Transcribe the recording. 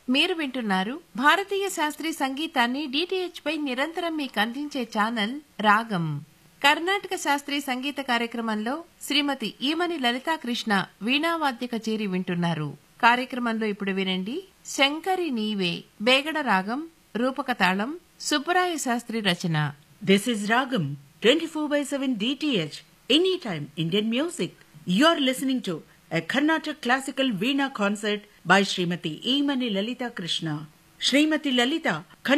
మీరు వింటున్నారు భారతీయ శాస్త్రీయ సంగీతాన్ని డిటిహెచ్ పై నిరంతరం మీకు అందించే ఛానల్ రాగం కర్ణాటక శాస్త్రీయ సంగీత కార్యక్రమంలో శ్రీమతి ఈమని లలితా కృష్ణ వీణావాద్య కచేరి వింటున్నారు కార్యక్రమంలో ఇప్పుడు వినండి శంకరి నీవే బేగడ రాగం రూపక తాళం సుబ్బరాయ శాస్త్రి రచన This is Ragam 24 by 7 DTH, anytime Indian music. You're listening to a Carnatic classical Veena concert by Srimati Emani Lalita Krishna. Srimati Lalita